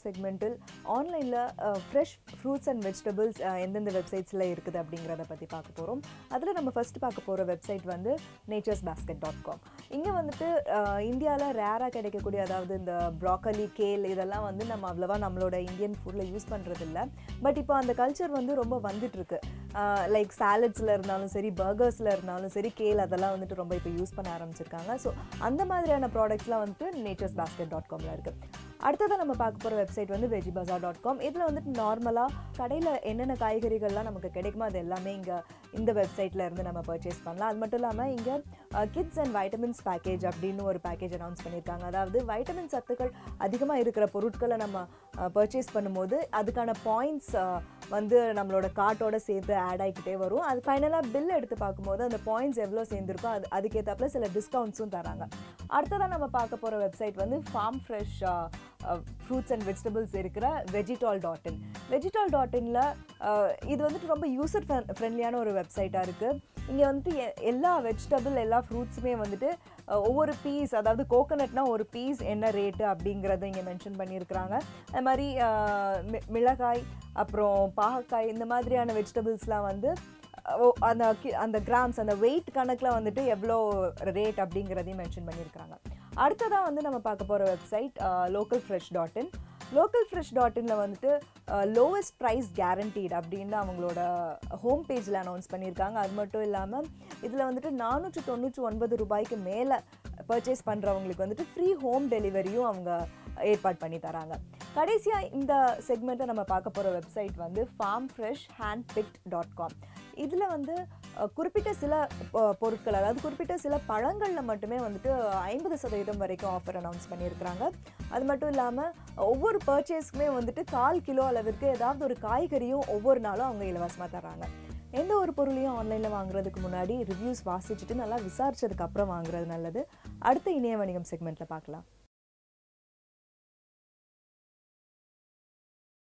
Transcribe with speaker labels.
Speaker 1: செக்மெண்ட்டில் ஆன்லைனில் fresh fruits and vegetables எந்தெந்த வெப்சைட்ஸில் இருக்குது அப்படிங்கிறத பற்றி பார்க்க போகிறோம் அதில் நம்ம ஃபர்ஸ்ட் பார்க்க போகிற வெப்சைட் வந்து நேச்சர்ஸ் பேஸ்கெட் டாட் காம் இங்கே வந்துட்டு இந்தியாவில் ரேராக கிடைக்கக்கூடிய அதாவது இந்த ப்ராக்கலி கேல் இதெல்லாம் வந்து நம்ம அவ்வளோவா நம்மளோட இந்தியன் ஃபுட்டில் யூஸ் பண்ணுறதில்ல பட் இப்போ அந்த கல்ச்சர் வந்து ரொம்ப வந்துட்டுருக்கு லைக் சாலட்ஸில் இருந்தாலும் சரி பர்கர்ஸில் இருந்தாலும் சரி கேல் அதெல்லாம் வந்துட்டு ரொம்ப இப்போ யூஸ் பண்ண ஆரம்பிச்சிருக்காங்க ஸோ அந்த மாதிரியான ப்ராடக்ட்ஸ்லாம் வந்துட்டு நேச்சர்ஸ் பேஸ்கெட் டாட் காமில் இருக்குது அடுத்ததாக நம்ம பார்க்க போகிற வெப்சைட் வந்து வெஜி பஜார் டாட் காம் இதில் வந்துட்டு நார்மலாக கடையில் என்னென்ன காய்கறிகள்லாம் நமக்கு கிடைக்குமோ அது எல்லாமே இங்கே இந்த வெப்சைட்டில் இருந்து நம்ம பர்ச்சேஸ் பண்ணலாம் அது மட்டும் இல்லாமல் இங்கே கிட்ஸ் அண்ட் வைட்டமின்ஸ் பேக்கேஜ் அப்படின்னு ஒரு பேக்கேஜ் அனௌன்ஸ் பண்ணியிருக்காங்க அதாவது வைட்டமின் சத்துக்கள் அதிகமாக இருக்கிற பொருட்களை நம்ம பர்ச்சேஸ் பண்ணும்போது அதுக்கான பாயிண்ட்ஸ் வந்து நம்மளோட கார்ட்டோட சேர்த்து ஆட் ஆகிக்கிட்டே வரும் அது ஃபைனலாக பில் எடுத்து பார்க்கும்போது அந்த பாயிண்ட்ஸ் எவ்வளோ சேர்ந்துருக்கோ அது அதுக்கேற்றாப்புல சில டிஸ்கவுண்ட்ஸும் தராங்க அடுத்ததாக நம்ம பார்க்க போகிற வெப்சைட் வந்து farm fresh fruits and vegetables இருக்கிற வெஜிடால் டாட் இன் வெஜிடால் டாட் இனில் இது வந்துட்டு ரொம்ப யூசர் ஃப்ரெண்ட்லியான ஒரு வெப்சைட்டாக இருக்குது இங்கே வந்துட்டு எ- எல்லா வெஜிடபிள் எல்லா ஃப்ரூட்ஸுமே வந்துட்டு அஹ், ஒவ்வொரு பீஸ் அதாவது கோகோனட்னா ஒரு பீஸ் என்ன ரேட்டு அப்படிங்கிறத இங்கே மென்ஷன் பண்ணியிருக்கிறாங்க அது மாதிரி அஹ், மி- மிளகாய் அப்புறம் பாகக்காய் இந்த மாதிரியான வெஜிடபிள்ஸ்லாம் வந்து அஹ், ஓ- அந்த கி- அந்த கிராம்ஸ் அந்த வெயிட் கணக்கில் வந்துட்டு எவ்வளோ ரேட் அப்படிங்கிறதையும் மென்ஷன் பண்ணியிருக்கிறாங்க அடுத்ததாக வந்து நம்ம பார்க்க போகிற website local fresh dot in local fresh dot இனில் வந்துட்டு லோவஸ்ட் ப்ரைஸ் கேரண்டீட் அப்படின்னு அவங்களோட ஹோம் பேஜில் அனௌன்ஸ் பண்ணியிருக்காங்க அது மட்டும் இல்லாமல் இதில் வந்துட்டு நானூற்றி தொண்ணூற்றி ஒன்பது ரூபாய்க்கு மேலே பர்ச்சேஸ் பண்ணுறவங்களுக்கு வந்துட்டு ஃப்ரீ ஹோம் டெலிவரியும் அவங்க ஏற்பாடு பண்ணி தராங்க கடைசியாக இந்த செக்மெண்ட்டை நம்ம பார்க்க போகிற வெப்சைட் வந்து farm fresh hand picked dot com இதில் வந்து அஹ், குறிப்பிட்ட சில பொ- பொருட்கள் அதாவது குறிப்பிட்ட சில பழங்களில் மட்டுமே வந்துட்டு ஐம்பது சதவீதம் வரைக்கும் ஆஃபர் அனௌன்ஸ் பண்ணியிருக்கிறாங்க அது மட்டும் இல்லாமல் ஒவ்வொரு பர்ச்சேஸ்க்குமே வந்துட்டு கால் கிலோ அளவிற்கு ஏதாவது ஒரு காய்கறியும் ஒவ்வொரு நாளும் அவங்க இலவசமாக தராங்க எந்த ஒரு பொருளையும் ஆன்லைனில் வாங்குறதுக்கு முன்னாடி ரிவ்யூஸ் வாசிச்சுட்டு நல்லா விசாரிச்சதுக்கு அப்புறம் வாங்குறது நல்லது அடுத்த இணைய வணிகம் செக்மெண்ட்டில் பார்க்கலாம்